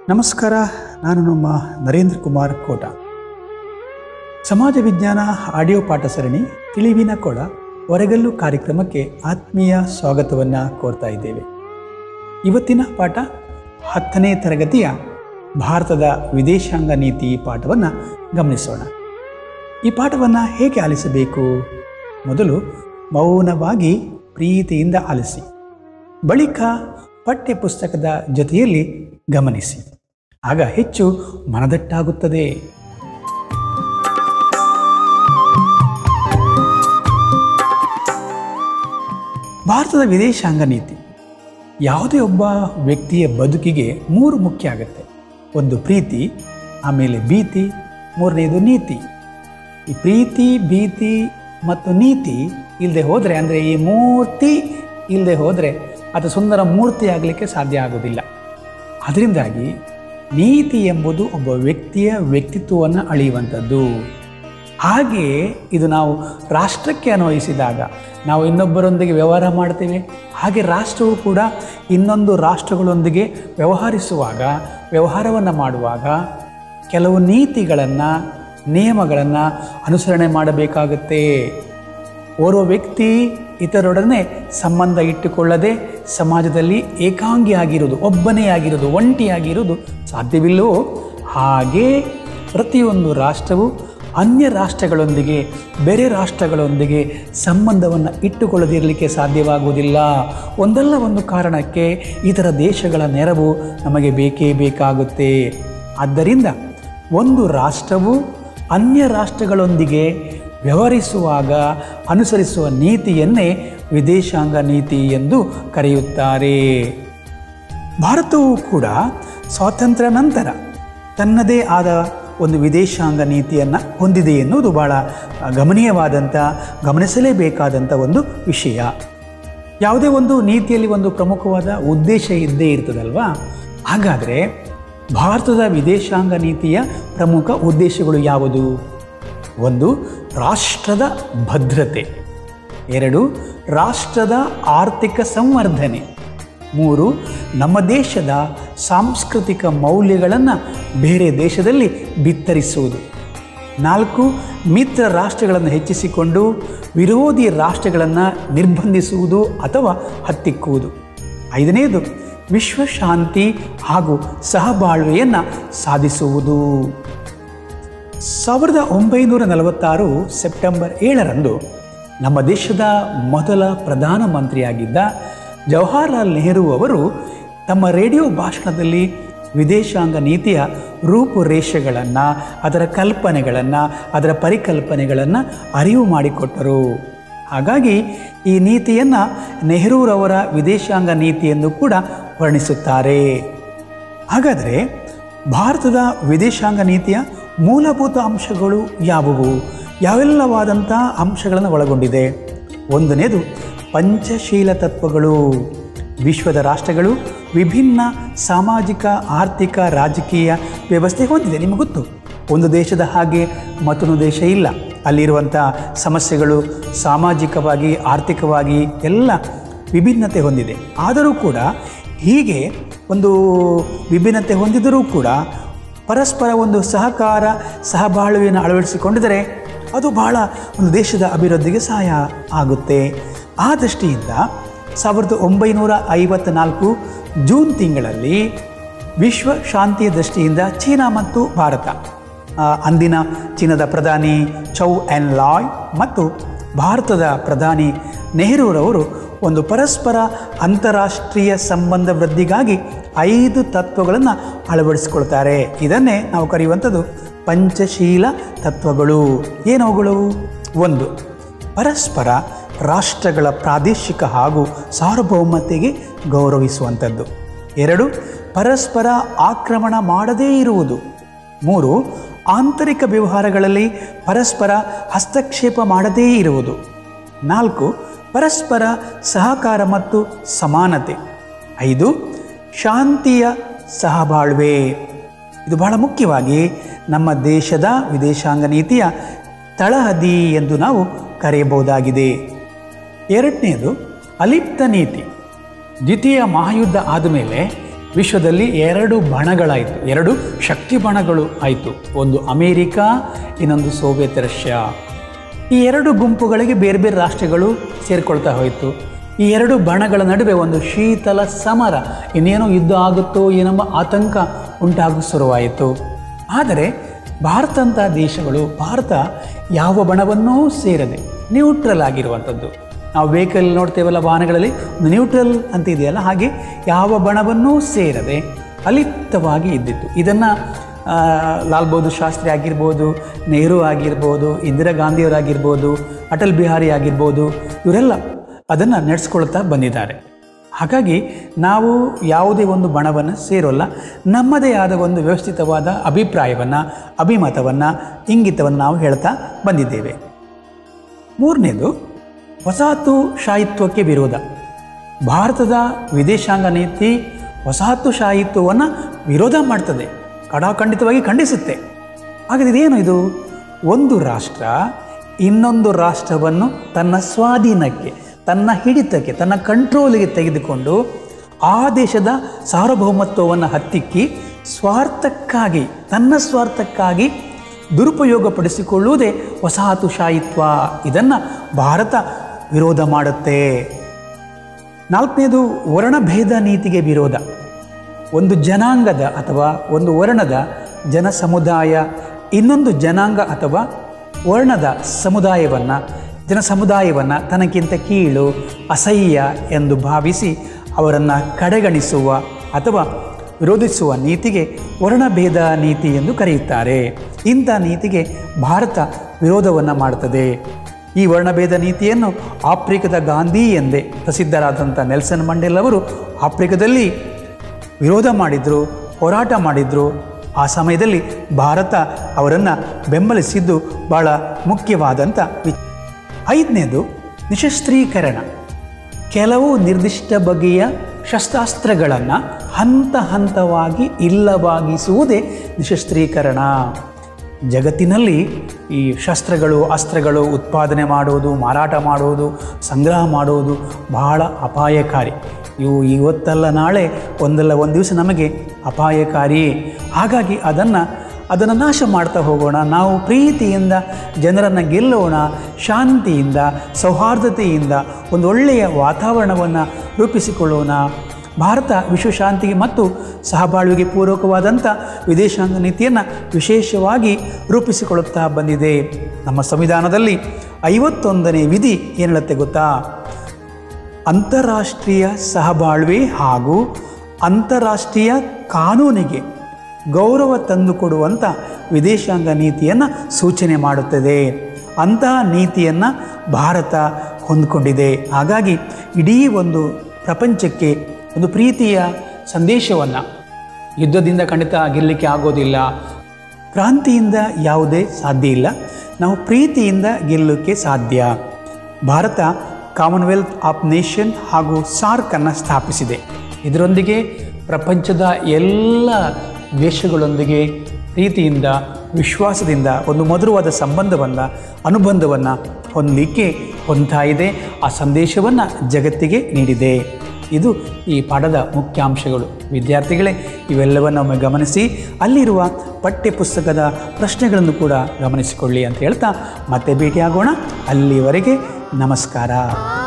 ನಮಸ್ಕಾರ ನಾನು ನಮ್ಮ ನರೇಂದ್ರ ಕುಮಾರ್ ಕೋಟ ಸಮಾಜ ವಿಜ್ಞಾನ ಆಡಿಯೋ ಪಾಠ ಸರಣಿ ತಿಳಿವಿನ ಕೊಳ ಹೊರಗಲ್ಲು ಕಾರ್ಯಕ್ರಮಕ್ಕೆ ಆತ್ಮೀಯ ಸ್ವಾಗತವನ್ನು ಕೋರ್ತಾ ಇದ್ದೇವೆ ಇವತ್ತಿನ ಪಾಠ ಹತ್ತನೇ ತರಗತಿಯ ಭಾರತದ ವಿದೇಶಾಂಗ ನೀತಿ ಪಾಠವನ್ನು ಗಮನಿಸೋಣ ಈ ಪಾಠವನ್ನು ಹೇಗೆ ಆಲಿಸಬೇಕು ಮೊದಲು ಮೌನವಾಗಿ ಪ್ರೀತಿಯಿಂದ ಆಲಿಸಿ ಬಳಿಕ ಪಠ್ಯ ಪುಸ್ತಕದ ಜೊತೆಯಲ್ಲಿ ಗಮನಿಸಿ ಆಗ ಹೆಚ್ಚು ಮನದಟ್ಟಾಗುತ್ತದೆ ಭಾರತದ ವಿದೇಶಾಂಗ ನೀತಿ ಯಾವುದೇ ಒಬ್ಬ ವ್ಯಕ್ತಿಯ ಬದುಕಿಗೆ ಮೂರು ಮುಖ್ಯ ಆಗುತ್ತೆ ಒಂದು ಪ್ರೀತಿ ಆಮೇಲೆ ಭೀತಿ ಮೂರನೇದು ನೀತಿ ಈ ಪ್ರೀತಿ ಭೀತಿ ಮತ್ತು ನೀತಿ ಇಲ್ಲದೆ ಹೋದರೆ ಅಂದರೆ ಈ ಮೂರ್ತಿ ಇಲ್ಲದೆ ಹೋದರೆ ಅದು ಸುಂದರ ಮೂರ್ತಿ ಆಗಲಿಕ್ಕೆ ಸಾಧ್ಯ ಆಗೋದಿಲ್ಲ ಅದರಿಂದಾಗಿ ನೀತಿ ಎಂಬುದು ಒಬ್ಬ ವ್ಯಕ್ತಿಯ ವ್ಯಕ್ತಿತ್ವವನ್ನು ಅಳೆಯುವಂಥದ್ದು ಹಾಗೆಯೇ ಇದು ನಾವು ರಾಷ್ಟ್ರಕ್ಕೆ ಅನ್ವಯಿಸಿದಾಗ ನಾವು ಇನ್ನೊಬ್ಬರೊಂದಿಗೆ ವ್ಯವಹಾರ ಮಾಡ್ತೇವೆ ಹಾಗೆ ರಾಷ್ಟ್ರವು ಕೂಡ ಇನ್ನೊಂದು ರಾಷ್ಟ್ರಗಳೊಂದಿಗೆ ವ್ಯವಹರಿಸುವಾಗ ವ್ಯವಹಾರವನ್ನು ಮಾಡುವಾಗ ಕೆಲವು ನೀತಿಗಳನ್ನು ನಿಯಮಗಳನ್ನು ಅನುಸರಣೆ ಮಾಡಬೇಕಾಗುತ್ತೆ ಓರ್ವ ವ್ಯಕ್ತಿ ಇತರರೊಡನೆ ಸಂಬಂಧ ಇಟ್ಟುಕೊಳ್ಳದೆ ಸಮಾಜದಲ್ಲಿ ಏಕಾಂಗಿ ಆಗಿರುವುದು ಒಬ್ಬನೇ ಆಗಿರುವುದು ಒಂಟಿಯಾಗಿರುವುದು ಸಾಧ್ಯವಿಲ್ಲವೋ ಹಾಗೇ ಪ್ರತಿಯೊಂದು ರಾಷ್ಟ್ರವು ಅನ್ಯ ರಾಷ್ಟ್ರಗಳೊಂದಿಗೆ ಬೇರೆ ರಾಷ್ಟ್ರಗಳೊಂದಿಗೆ ಸಂಬಂಧವನ್ನು ಇಟ್ಟುಕೊಳ್ಳದಿರಲಿಕ್ಕೆ ಸಾಧ್ಯವಾಗುವುದಿಲ್ಲ ಒಂದಲ್ಲ ಒಂದು ಕಾರಣಕ್ಕೆ ಇತರ ದೇಶಗಳ ನೆರವು ನಮಗೆ ಬೇಕೇ ಬೇಕಾಗುತ್ತೆ ಆದ್ದರಿಂದ ಒಂದು ರಾಷ್ಟ್ರವು ಅನ್ಯ ರಾಷ್ಟ್ರಗಳೊಂದಿಗೆ ವ್ಯವಹರಿಸುವಾಗ ಅನುಸರಿಸುವ ನೀತಿಯನ್ನೇ ವಿದೇಶಾಂಗ ನೀತಿ ಎಂದು ಕರೆಯುತ್ತಾರೆ ಭಾರತವು ಕೂಡ ಸ್ವಾತಂತ್ರ್ಯ ನಂತರ ತನ್ನದೇ ಆದ ಒಂದು ವಿದೇಶಾಂಗ ನೀತಿಯನ್ನು ಹೊಂದಿದೆ ಎನ್ನುವುದು ಭಾಳ ಗಮನೀಯವಾದಂಥ ಗಮನಿಸಲೇಬೇಕಾದಂಥ ಒಂದು ವಿಷಯ ಯಾವುದೇ ಒಂದು ನೀತಿಯಲ್ಲಿ ಒಂದು ಪ್ರಮುಖವಾದ ಉದ್ದೇಶ ಇದ್ದೇ ಇರ್ತದಲ್ವಾ ಹಾಗಾದರೆ ಭಾರತದ ವಿದೇಶಾಂಗ ನೀತಿಯ ಪ್ರಮುಖ ಉದ್ದೇಶಗಳು ಯಾವುದು ಒಂದು ರಾಷ್ಟ್ರದ ಭದ್ರತೆ ಎರಡು ರಾಷ್ಟ್ರದ ಆರ್ಥಿಕ ಸಂವರ್ಧನೆ ಮೂರು ನಮ್ಮ ದೇಶದ ಸಾಂಸ್ಕೃತಿಕ ಮೌಲ್ಯಗಳನ್ನು ಬೇರೆ ದೇಶದಲ್ಲಿ ಬಿತ್ತರಿಸುವುದು ನಾಲ್ಕು ಮಿತ್ರ ರಾಷ್ಟ್ರಗಳನ್ನು ಹೆಚ್ಚಿಸಿಕೊಂಡು ವಿರೋಧಿ ರಾಷ್ಟ್ರಗಳನ್ನು ನಿರ್ಬಂಧಿಸುವುದು ಅಥವಾ ಹತ್ತಿಕ್ಕುವುದು ಐದನೇದು ವಿಶ್ವಶಾಂತಿ ಹಾಗೂ ಸಹಬಾಳ್ವೆಯನ್ನು ಸಾಧಿಸುವುದು ಸಾವಿರದ ಒಂಬೈನೂರ ನಲವತ್ತಾರು ಸೆಪ್ಟೆಂಬರ್ ಏಳರಂದು ನಮ್ಮ ದೇಶದ ಮೊದಲ ಪ್ರಧಾನಮಂತ್ರಿಯಾಗಿದ್ದ ಜವಾಹರ್ಲಾಲ್ ನೆಹರು ಅವರು ತಮ್ಮ ರೇಡಿಯೋ ಭಾಷಣದಲ್ಲಿ ವಿದೇಶಾಂಗ ನೀತಿಯ ರೂಪುರೇಷೆಗಳನ್ನು ಅದರ ಕಲ್ಪನೆಗಳನ್ನು ಅದರ ಪರಿಕಲ್ಪನೆಗಳನ್ನು ಅರಿವು ಮಾಡಿಕೊಟ್ಟರು ಹಾಗಾಗಿ ಈ ನೀತಿಯನ್ನು ನೆಹರೂರವರ ವಿದೇಶಾಂಗ ನೀತಿ ಎಂದು ಕೂಡ ವರ್ಣಿಸುತ್ತಾರೆ ಹಾಗಾದರೆ ಭಾರತದ ವಿದೇಶಾಂಗ ನೀತಿಯ ಮೂಲಭೂತ ಅಂಶಗಳು ಯಾವುವು ಯಾವೆಲ್ಲವಾದಂಥ ಅಂಶಗಳನ್ನು ಒಳಗೊಂಡಿದೆ ಒಂದನೇದು ಪಂಚಶೀಲ ತತ್ವಗಳು ವಿಶ್ವದ ರಾಷ್ಟ್ರಗಳು ವಿಭಿನ್ನ ಸಾಮಾಜಿಕ ಆರ್ಥಿಕ ರಾಜಕೀಯ ವ್ಯವಸ್ಥೆ ಹೊಂದಿದೆ ನಿಮಗೆ ಗೊತ್ತು ಒಂದು ದೇಶದ ಹಾಗೆ ಮತ್ತೊಂದು ದೇಶ ಇಲ್ಲ ಅಲ್ಲಿರುವಂಥ ಸಮಸ್ಯೆಗಳು ಸಾಮಾಜಿಕವಾಗಿ ಆರ್ಥಿಕವಾಗಿ ಎಲ್ಲ ವಿಭಿನ್ನತೆ ಹೊಂದಿದೆ ಆದರೂ ಕೂಡ ಹೀಗೆ ಒಂದು ವಿಭಿನ್ನತೆ ಹೊಂದಿದರೂ ಕೂಡ ಪರಸ್ಪರ ಒಂದು ಸಹಕಾರ ಸಹಬಾಳ್ವೆಯನ್ನು ಅಳವಡಿಸಿಕೊಂಡಿದ್ದರೆ ಅದು ಬಹಳ ಒಂದು ದೇಶದ ಅಭಿವೃದ್ಧಿಗೆ ಸಹಾಯ ಆಗುತ್ತೆ ಆ ದೃಷ್ಟಿಯಿಂದ ಸಾವಿರದ ಒಂಬೈನೂರ ಐವತ್ತ್ನಾಲ್ಕು ಜೂನ್ ತಿಂಗಳಲ್ಲಿ ವಿಶ್ವ ಶಾಂತಿಯ ದೃಷ್ಟಿಯಿಂದ ಚೀನಾ ಮತ್ತು ಭಾರತ ಆ, ಅಂದಿನ ಚೀನಾದ ಪ್ರಧಾನಿ ಚೌ ಎನ್ ಲಾಯ್ ಮತ್ತು ಭಾರತದ ಪ್ರಧಾನಿ ನೆಹರೂರವರು ಒಂದು ಪರಸ್ಪರ ಅಂತಾರಾಷ್ಟ್ರೀಯ ಸಂಬಂಧ ವೃದ್ಧಿಗಾಗಿ ಐದು ತತ್ವಗಳನ್ನು ಅಳವಡಿಸಿಕೊಳ್ತಾರೆ ಇದನ್ನೇ ನಾವು ಕರೆಯುವಂಥದ್ದು ಪಂಚಶೀಲ ತತ್ವಗಳು ಏನವುಗಳು ಒಂದು ಪರಸ್ಪರ ರಾಷ್ಟ್ರಗಳ ಪ್ರಾದೇಶಿಕ ಹಾಗೂ ಸಾರ್ವಭೌಮತೆಗೆ ಗೌರವಿಸುವಂಥದ್ದು ಎರಡು ಪರಸ್ಪರ ಆಕ್ರಮಣ ಮಾಡದೇ ಇರುವುದು ಮೂರು ಆಂತರಿಕ ವ್ಯವಹಾರಗಳಲ್ಲಿ ಪರಸ್ಪರ ಹಸ್ತಕ್ಷೇಪ ಮಾಡದೇ ಇರುವುದು ನಾಲ್ಕು ಪರಸ್ಪರ ಸಹಕಾರ ಮತ್ತು ಸಮಾನತೆ ಐದು ಶಾಂತಿಯ ಸಹಬಾಳ್ವೆ ಇದು ಬಹಳ ಮುಖ್ಯವಾಗಿ ನಮ್ಮ ದೇಶದ ವಿದೇಶಾಂಗ ನೀತಿಯ ತಳಹದಿ ಎಂದು ನಾವು ಕರೆಯಬಹುದಾಗಿದೆ ಎರಡನೇದು ಅಲಿಪ್ತ ನೀತಿ ದ್ವಿತೀಯ ಮಹಾಯುದ್ಧ ಆದಮೇಲೆ ವಿಶ್ವದಲ್ಲಿ ಎರಡು ಬಣಗಳಾಯಿತು ಎರಡು ಶಕ್ತಿ ಬಣಗಳು ಆಯಿತು ಒಂದು ಅಮೇರಿಕಾ ಇನ್ನೊಂದು ಸೋವಿಯತ್ ರಷ್ಯಾ ಈ ಎರಡು ಗುಂಪುಗಳಿಗೆ ಬೇರೆ ಬೇರೆ ರಾಷ್ಟ್ರಗಳು ಸೇರಿಕೊಳ್ತಾ ಹೋಯಿತು ಈ ಎರಡು ಬಣಗಳ ನಡುವೆ ಒಂದು ಶೀತಲ ಸಮರ ಇನ್ನೇನೋ ಯುದ್ಧ ಆಗುತ್ತೋ ಏನೆಂಬ ಆತಂಕ ಉಂಟಾಗು ಶುರುವಾಯಿತು ಆದರೆ ಭಾರತ ಅಂತ ದೇಶಗಳು ಭಾರತ ಯಾವ ಬಣವನ್ನೂ ಸೇರದೆ ನ್ಯೂಟ್ರಲ್ ಆಗಿರುವಂಥದ್ದು ನಾವು ವೆಹಿಕಲ್ ನೋಡ್ತೇವಲ್ಲ ವಾಹನಗಳಲ್ಲಿ ಒಂದು ನ್ಯೂಟ್ರಲ್ ಅಂತ ಇದೆಯಲ್ಲ ಹಾಗೆ ಯಾವ ಬಣವನ್ನೂ ಸೇರದೆ ಅಲಿಪ್ತವಾಗಿ ಇದ್ದಿತ್ತು ಇದನ್ನು ಲಾಲ್ ಬಹದ್ದೂರ್ ಶಾಸ್ತ್ರಿ ಆಗಿರ್ಬೋದು ನೆಹರು ಆಗಿರ್ಬೋದು ಇಂದಿರಾ ಗಾಂಧಿಯವರಾಗಿರ್ಬೋದು ಅಟಲ್ ಬಿಹಾರಿ ಆಗಿರ್ಬೋದು ಇವರೆಲ್ಲ ಅದನ್ನು ನಡೆಸ್ಕೊಳ್ತಾ ಬಂದಿದ್ದಾರೆ ಹಾಗಾಗಿ ನಾವು ಯಾವುದೇ ಒಂದು ಬಣವನ್ನು ಸೇರೋಲ್ಲ ನಮ್ಮದೇ ಆದ ಒಂದು ವ್ಯವಸ್ಥಿತವಾದ ಅಭಿಪ್ರಾಯವನ್ನು ಅಭಿಮತವನ್ನು ಇಂಗಿತವನ್ನು ನಾವು ಹೇಳ್ತಾ ಬಂದಿದ್ದೇವೆ ಮೂರನೇದು ವಸಾಹತುಶಾಹಿತ್ವಕ್ಕೆ ವಿರೋಧ ಭಾರತದ ವಿದೇಶಾಂಗ ನೀತಿ ವಸಾಹತುಶಾಹಿತ್ವವನ್ನು ವಿರೋಧ ಮಾಡ್ತದೆ ಕಡಾಖಂಡಿತವಾಗಿ ಖಂಡಿಸುತ್ತೆ ಹಾಗಾದ್ರೆ ಇದೇನು ಇದು ಒಂದು ರಾಷ್ಟ್ರ ಇನ್ನೊಂದು ರಾಷ್ಟ್ರವನ್ನು ತನ್ನ ಸ್ವಾಧೀನಕ್ಕೆ ತನ್ನ ಹಿಡಿತಕ್ಕೆ ತನ್ನ ಕಂಟ್ರೋಲಿಗೆ ತೆಗೆದುಕೊಂಡು ಆ ದೇಶದ ಸಾರ್ವಭೌಮತ್ವವನ್ನು ಹತ್ತಿಕ್ಕಿ ಸ್ವಾರ್ಥಕ್ಕಾಗಿ ತನ್ನ ಸ್ವಾರ್ಥಕ್ಕಾಗಿ ದುರುಪಯೋಗಪಡಿಸಿಕೊಳ್ಳುವುದೇ ವಸಾಹತುಶಾಹಿತ್ವ ಇದನ್ನು ಭಾರತ ವಿರೋಧ ಮಾಡುತ್ತೆ ನಾಲ್ಕನೇದು ವರ್ಣಭೇದ ನೀತಿಗೆ ವಿರೋಧ ಒಂದು ಜನಾಂಗದ ಅಥವಾ ಒಂದು ವರ್ಣದ ಜನ ಸಮುದಾಯ ಇನ್ನೊಂದು ಜನಾಂಗ ಅಥವಾ ವರ್ಣದ ಸಮುದಾಯವನ್ನು ಜನ ಸಮುದಾಯವನ್ನು ತನಗಿಂತ ಕೀಳು ಅಸಹ್ಯ ಎಂದು ಭಾವಿಸಿ ಅವರನ್ನು ಕಡೆಗಣಿಸುವ ಅಥವಾ ವಿರೋಧಿಸುವ ನೀತಿಗೆ ವರ್ಣಭೇದ ನೀತಿ ಎಂದು ಕರೆಯುತ್ತಾರೆ ಇಂಥ ನೀತಿಗೆ ಭಾರತ ವಿರೋಧವನ್ನು ಮಾಡುತ್ತದೆ ಈ ವರ್ಣಭೇದ ನೀತಿಯನ್ನು ಆಫ್ರಿಕದ ಗಾಂಧಿ ಎಂದೇ ಪ್ರಸಿದ್ಧರಾದಂಥ ನೆಲ್ಸನ್ ಮಂಡೇಲ್ ಅವರು ಆಫ್ರಿಕದಲ್ಲಿ ವಿರೋಧ ಮಾಡಿದರು ಹೋರಾಟ ಮಾಡಿದರು ಆ ಸಮಯದಲ್ಲಿ ಭಾರತ ಅವರನ್ನು ಬೆಂಬಲಿಸಿದ್ದು ಭಾಳ ಮುಖ್ಯವಾದಂಥ ವಿ ಐದನೇದು ನಿಶಸ್ತ್ರೀಕರಣ ಕೆಲವು ನಿರ್ದಿಷ್ಟ ಬಗೆಯ ಶಸ್ತ್ರಾಸ್ತ್ರಗಳನ್ನು ಹಂತ ಹಂತವಾಗಿ ಇಲ್ಲವಾಗಿಸುವುದೇ ನಿಶಸ್ತ್ರೀಕರಣ ಜಗತ್ತಿನಲ್ಲಿ ಈ ಶಸ್ತ್ರಗಳು ಅಸ್ತ್ರಗಳು ಉತ್ಪಾದನೆ ಮಾಡುವುದು ಮಾರಾಟ ಮಾಡುವುದು ಸಂಗ್ರಹ ಮಾಡುವುದು ಬಹಳ ಅಪಾಯಕಾರಿ ಇವು ಇವತ್ತಲ್ಲ ನಾಳೆ ಒಂದಲ್ಲ ಒಂದು ದಿವಸ ನಮಗೆ ಅಪಾಯಕಾರಿಯೇ ಹಾಗಾಗಿ ಅದನ್ನು ಅದನ್ನು ನಾಶ ಮಾಡ್ತಾ ಹೋಗೋಣ ನಾವು ಪ್ರೀತಿಯಿಂದ ಜನರನ್ನು ಗೆಲ್ಲೋಣ ಶಾಂತಿಯಿಂದ ಸೌಹಾರ್ದತೆಯಿಂದ ಒಂದು ಒಳ್ಳೆಯ ವಾತಾವರಣವನ್ನು ರೂಪಿಸಿಕೊಳ್ಳೋಣ ಭಾರತ ವಿಶ್ವಶಾಂತಿಗೆ ಮತ್ತು ಸಹಬಾಳ್ವೆಗೆ ಪೂರಕವಾದಂಥ ವಿದೇಶಾಂಗ ನೀತಿಯನ್ನು ವಿಶೇಷವಾಗಿ ರೂಪಿಸಿಕೊಳ್ಳುತ್ತಾ ಬಂದಿದೆ ನಮ್ಮ ಸಂವಿಧಾನದಲ್ಲಿ ಐವತ್ತೊಂದನೇ ವಿಧಿ ಏನು ಹೇಳುತ್ತೆ ಗೊತ್ತಾ ಅಂತಾರಾಷ್ಟ್ರೀಯ ಸಹಬಾಳ್ವೆ ಹಾಗೂ ಅಂತಾರಾಷ್ಟ್ರೀಯ ಕಾನೂನಿಗೆ ಗೌರವ ತಂದುಕೊಡುವಂಥ ವಿದೇಶಾಂಗ ನೀತಿಯನ್ನು ಸೂಚನೆ ಮಾಡುತ್ತದೆ ಅಂತಹ ನೀತಿಯನ್ನು ಭಾರತ ಹೊಂದಿಕೊಂಡಿದೆ ಹಾಗಾಗಿ ಇಡೀ ಒಂದು ಪ್ರಪಂಚಕ್ಕೆ ಒಂದು ಪ್ರೀತಿಯ ಸಂದೇಶವನ್ನು ಯುದ್ಧದಿಂದ ಖಂಡಿತ ಗೆಲ್ಲಲಿಕ್ಕೆ ಆಗೋದಿಲ್ಲ ಕ್ರಾಂತಿಯಿಂದ ಯಾವುದೇ ಸಾಧ್ಯ ಇಲ್ಲ ನಾವು ಪ್ರೀತಿಯಿಂದ ಗೆಲ್ಲೋಕ್ಕೆ ಸಾಧ್ಯ ಭಾರತ ಕಾಮನ್ವೆಲ್ತ್ ಆಫ್ ನೇಷನ್ ಹಾಗೂ ಸಾರ್ಕನ್ನು ಸ್ಥಾಪಿಸಿದೆ ಇದರೊಂದಿಗೆ ಪ್ರಪಂಚದ ಎಲ್ಲ ದೇಶಗಳೊಂದಿಗೆ ಪ್ರೀತಿಯಿಂದ ವಿಶ್ವಾಸದಿಂದ ಒಂದು ಮಧುರವಾದ ಸಂಬಂಧವನ್ನು ಅನುಬಂಧವನ್ನು ಹೊಂದಲಿಕ್ಕೆ ಹೊಂದ್ತಾ ಇದೆ ಆ ಸಂದೇಶವನ್ನು ಜಗತ್ತಿಗೆ ನೀಡಿದೆ ಇದು ಈ ಪಾಠದ ಮುಖ್ಯಾಂಶಗಳು ವಿದ್ಯಾರ್ಥಿಗಳೇ ಇವೆಲ್ಲವನ್ನು ಒಮ್ಮೆ ಗಮನಿಸಿ ಅಲ್ಲಿರುವ ಪಠ್ಯಪುಸ್ತಕದ ಪ್ರಶ್ನೆಗಳನ್ನು ಕೂಡ ಗಮನಿಸಿಕೊಳ್ಳಿ ಅಂತ ಹೇಳ್ತಾ ಮತ್ತೆ ಭೇಟಿಯಾಗೋಣ ಅಲ್ಲಿವರೆಗೆ ನಮಸ್ಕಾರ